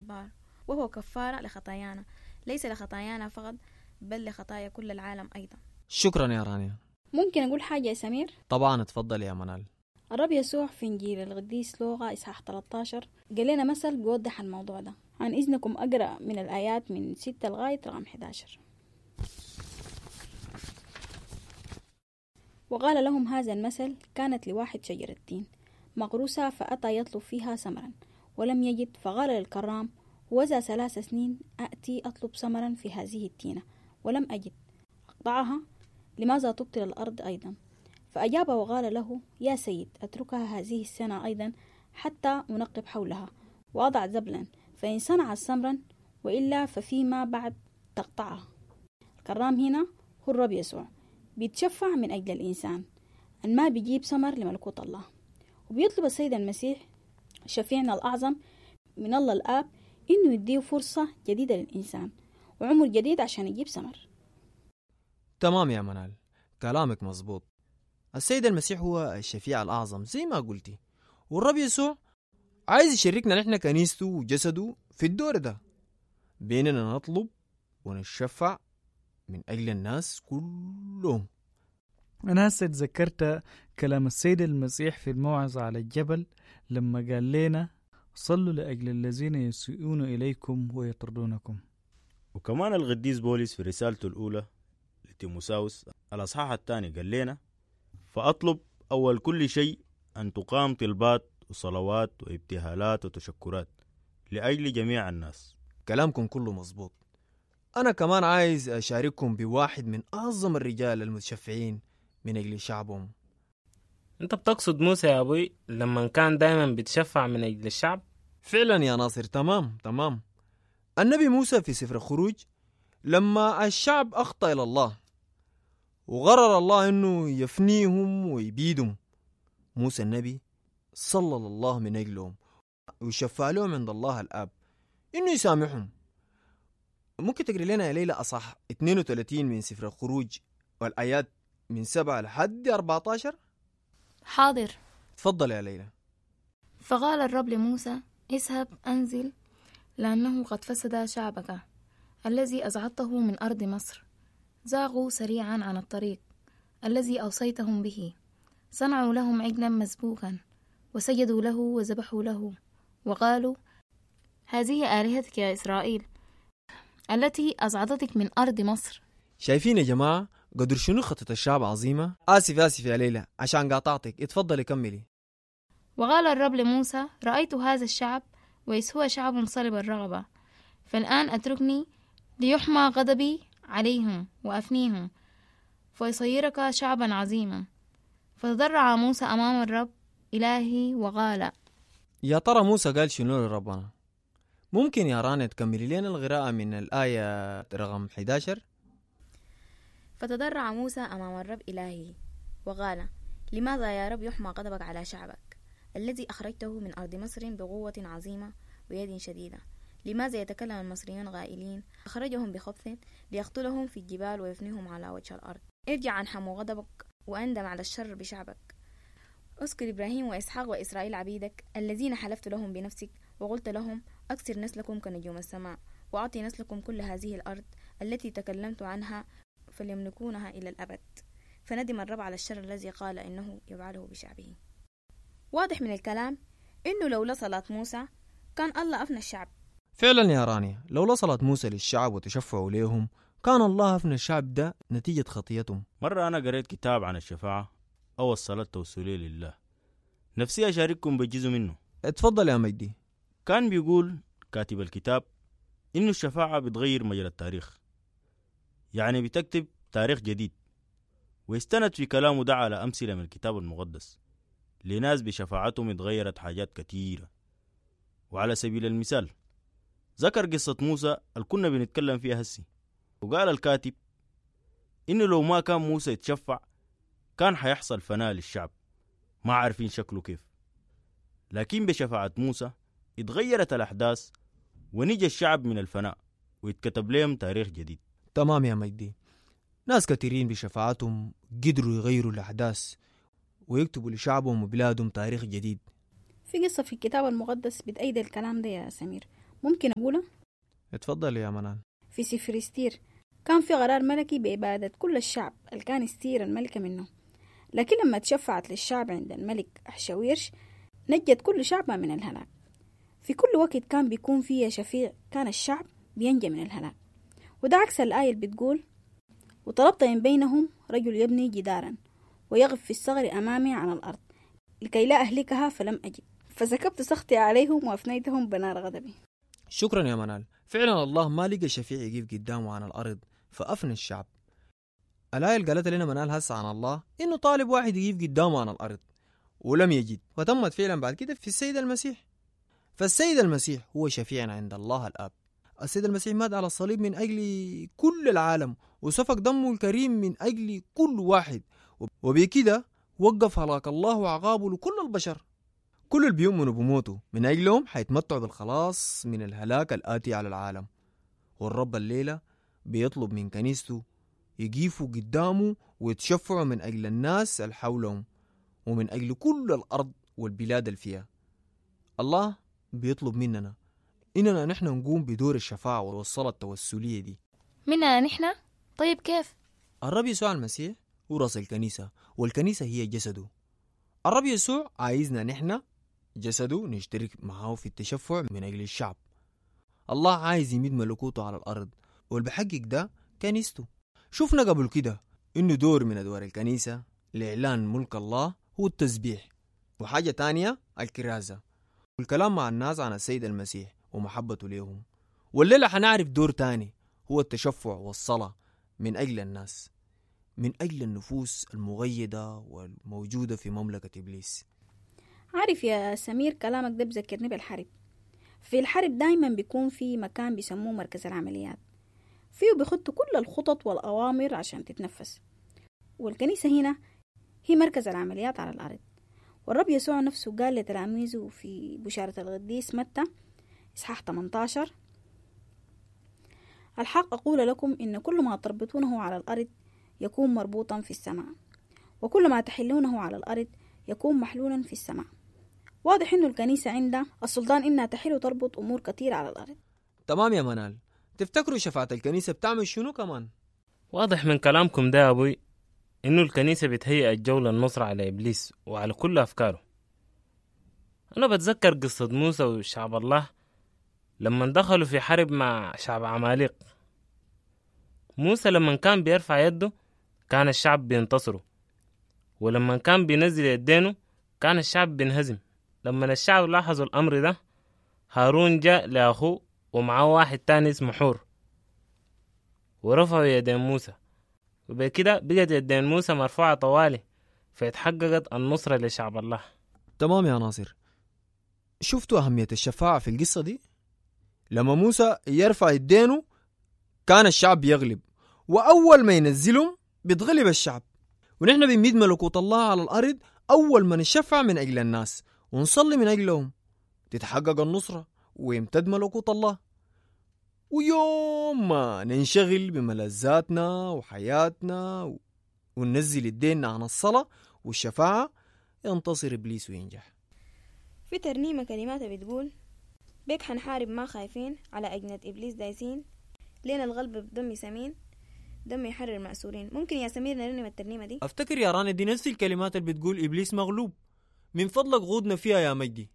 وهو كفارة لخطايانا ليس لخطايانا فقط بل لخطايا كل العالم أيضا شكرا يا رانيا ممكن أقول حاجة يا سمير؟ طبعا اتفضل يا منال الرب يسوع في إنجيل القديس لوقا إصحاح 13 قال لنا مثل بيوضح الموضوع ده عن إذنكم أقرأ من الآيات من 6 لغاية رقم 11 وقال لهم هذا المثل كانت لواحد شجرة تين مغروسة فأتى يطلب فيها ثمرا ولم يجد فقال للكرام وذا ثلاث سنين أأتي أطلب ثمرا في هذه التينة ولم أجد أقطعها لماذا تبطل الأرض أيضا فأجاب وقال له يا سيد أتركها هذه السنة أيضا حتى أنقب حولها وأضع زبلا فإن صنعت ثمرا وإلا ففيما بعد تقطعها الكرام هنا هو الرب يسوع بيتشفع من أجل الإنسان أن ما بيجيب ثمر لملكوت الله وبيطلب السيد المسيح شفيعنا الأعظم من الله الآب إنه يديه فرصة جديدة للإنسان وعمر جديد عشان يجيب ثمر تمام يا منال كلامك مظبوط السيد المسيح هو الشفيع الأعظم زي ما قلتي والرب يسوع عايز يشاركنا نحن كنيسته وجسده في الدور ده بيننا نطلب ونتشفع من أجل الناس كلهم أنا هسه تذكرت كلام السيد المسيح في الموعظة على الجبل لما قال لنا صلوا لأجل الذين يسيئون إليكم ويطردونكم وكمان القديس بولس في رسالته الأولى لتيموساوس الأصحاح الثاني قال لنا فأطلب أول كل شيء أن تقام طلبات وصلوات وابتهالات وتشكرات لأجل جميع الناس كلامكم كله مظبوط أنا كمان عايز أشارككم بواحد من أعظم الرجال المتشفعين من أجل شعبهم انت بتقصد موسى يا ابوي لما كان دايما بيتشفع من اجل الشعب فعلا يا ناصر تمام تمام النبي موسى في سفر الخروج لما الشعب أخطأ إلى الله وغرر الله أنه يفنيهم ويبيدهم موسى النبي صلى الله من أجلهم وشفع لهم عند الله الآب إنه يسامحهم ممكن تقري لنا يا ليلى أصح 32 من سفر الخروج والآيات من 7 لحد 14 حاضر تفضل يا ليلى فقال الرب لموسى اذهب أنزل لأنه قد فسد شعبك الذي أزعدته من أرض مصر زاغوا سريعا عن الطريق الذي أوصيتهم به صنعوا لهم عجلا مسبوكا وسجدوا له وذبحوا له وقالوا هذه آلهتك يا إسرائيل التي أزعدتك من أرض مصر شايفين يا جماعة قدر شنو خطة الشعب عظيمة آسف آسف يا ليلى عشان قاطعتك اتفضلي كملي وقال الرب لموسى رأيت هذا الشعب وإذ هو شعب صلب الرغبة فالآن أتركني ليحمى غضبي عليهم وأفنيهم فيصيرك شعبا عظيما فتضرع موسى أمام الرب إلهي وقال يا ترى موسى قال شنو لربنا ممكن يا رانيا تكملي لنا القراءة من الآية رقم 11 فتضرع موسى أمام الرب إلهه وقال لماذا يا رب يحمى غضبك على شعبك الذي أخرجته من أرض مصر بقوة عظيمة ويد شديدة لماذا يتكلم المصريون غائلين أخرجهم بخبث ليقتلهم في الجبال ويفنيهم على وجه الأرض ارجع عن حمو غضبك وأندم على الشر بشعبك اذكر إبراهيم وإسحاق وإسرائيل عبيدك الذين حلفت لهم بنفسك وقلت لهم أكسر نسلكم كنجوم السماء وأعطي نسلكم كل هذه الأرض التي تكلمت عنها فليملكونها إلى الأبد فندم الرب على الشر الذي قال إنه يفعله بشعبه واضح من الكلام إنه لولا صلاة موسى كان الله أفنى الشعب فعلا يا رانيا لو وصلت موسى للشعب وتشفعوا ليهم كان الله أفنى الشعب ده نتيجة خطيتهم مرة أنا قريت كتاب عن الشفاعة أو الصلاة التوسلية لله نفسي أشارككم بجزء منه اتفضل يا مجدي كان بيقول كاتب الكتاب إنه الشفاعة بتغير مجرى التاريخ يعني بتكتب تاريخ جديد ويستند في كلامه ده على أمثلة من الكتاب المقدس لناس بشفاعتهم اتغيرت حاجات كتيرة وعلى سبيل المثال ذكر قصة موسى اللي كنا بنتكلم فيها هسي وقال الكاتب إنه لو ما كان موسى يتشفع كان حيحصل فناء للشعب ما عارفين شكله كيف لكن بشفاعة موسى اتغيرت الأحداث ونجى الشعب من الفناء ويتكتب لهم تاريخ جديد تمام يا مجدي ناس كثيرين بشفاعتهم قدروا يغيروا الأحداث ويكتبوا لشعبهم وبلادهم تاريخ جديد في قصة في الكتاب المقدس بتأيد الكلام ده يا سمير ممكن أقولها اتفضل يا منال في سفر ستير كان في قرار ملكي بإبادة كل الشعب اللي كان ستير الملكة منه لكن لما تشفعت للشعب عند الملك أحشويرش نجت كل شعبها من الهلاك في كل وقت كان بيكون فيه شفيع كان الشعب بينجى من الهلاك وده عكس الآية اللي بتقول وطلبت من بينهم رجل يبني جدارا ويغف في الصغر أمامي على الأرض لكي لا أهلكها فلم أجد فسكبت سخطي عليهم وأفنيتهم بنار غضبي شكرا يا منال فعلا الله ما لقى شفيع يقف قدامه عن الأرض فأفنى الشعب الآية اللي قالتها لنا منال هسه عن الله إنه طالب واحد يقف قدامه عن الأرض ولم يجد وتمت فعلا بعد كده في السيد المسيح فالسيد المسيح هو شفيعنا عند الله الآب السيد المسيح مات على الصليب من أجل كل العالم وسفك دمه الكريم من أجل كل واحد وبكده وقف هلاك الله وعقابه لكل البشر كل اللي بيؤمنوا بموته من أجلهم حيتمتعوا بالخلاص من الهلاك الآتي على العالم والرب الليلة بيطلب من كنيسته يقيفوا قدامه ويتشفعوا من أجل الناس اللي حولهم ومن أجل كل الأرض والبلاد اللي فيها الله بيطلب مننا إننا نحن نقوم بدور الشفاعة والصلاة التوسلية دي مننا نحن طيب كيف الرب يسوع المسيح هو رأس الكنيسة والكنيسة هي جسده الرب يسوع عايزنا نحن جسده نشترك معه في التشفع من أجل الشعب الله عايز يمد ملكوته على الأرض واللي بحقق ده كنيسته شفنا قبل كده إنه دور من أدوار الكنيسة لإعلان ملك الله هو التسبيح وحاجة تانية الكرازة والكلام مع الناس عن السيد المسيح ومحبته ليهم والليلة حنعرف دور تاني هو التشفع والصلاة من أجل الناس من أجل النفوس المغيدة والموجودة في مملكة إبليس عارف يا سمير كلامك ده بذكرني بالحرب في الحرب دايما بيكون في مكان بيسموه مركز العمليات فيه بيخطوا كل الخطط والأوامر عشان تتنفس والكنيسة هنا هي مركز العمليات على الأرض والرب يسوع نفسه قال لتلاميذه في بشارة القديس متى إصحاح 18 الحق أقول لكم إن كل ما تربطونه على الأرض يكون مربوطا في السماء وكل ما تحلونه على الأرض يكون محلولا في السماء واضح إنه الكنيسة عندها السلطان إنها تحل وتربط أمور كتير على الأرض تمام يا منال تفتكروا شفاعة الكنيسة بتعمل شنو كمان؟ واضح من كلامكم ده يا أبوي إنه الكنيسة بتهيئ الجو للنصرة على إبليس وعلى كل أفكاره أنا بتذكر قصة موسى وشعب الله لما دخلوا في حرب مع شعب عماليق موسى لما كان بيرفع يده كان الشعب بينتصروا ولما كان بينزل يدينه كان الشعب بينهزم لما الشعب لاحظوا الأمر ده هارون جاء لأخوه ومعاه واحد تاني اسمه حور ورفعوا يدين موسى وبكده بقت يدين موسى مرفوعة طوالي فاتحققت النصرة لشعب الله تمام يا ناصر شفتوا أهمية الشفاعة في القصة دي؟ لما موسى يرفع يدينه كان الشعب بيغلب وأول ما ينزلهم بيتغلب الشعب ونحن بنميد ملكوت الله على الأرض أول ما نشفع من أجل الناس ونصلي من أجلهم تتحقق النصرة ويمتد ملكوت الله ويوم ما ننشغل بملذاتنا وحياتنا و... وننزل الدين عن الصلاة والشفاعة ينتصر إبليس وينجح في ترنيمة كلماتها بتقول بيك حنحارب ما خايفين على أجنة إبليس دايسين لينا الغلب بدم سمين دم يحرر مأسورين ممكن يا سمير نرنم الترنيمة دي أفتكر يا راني دي نفس الكلمات اللي بتقول إبليس مغلوب من فضلك غودنا فيها يا مجدي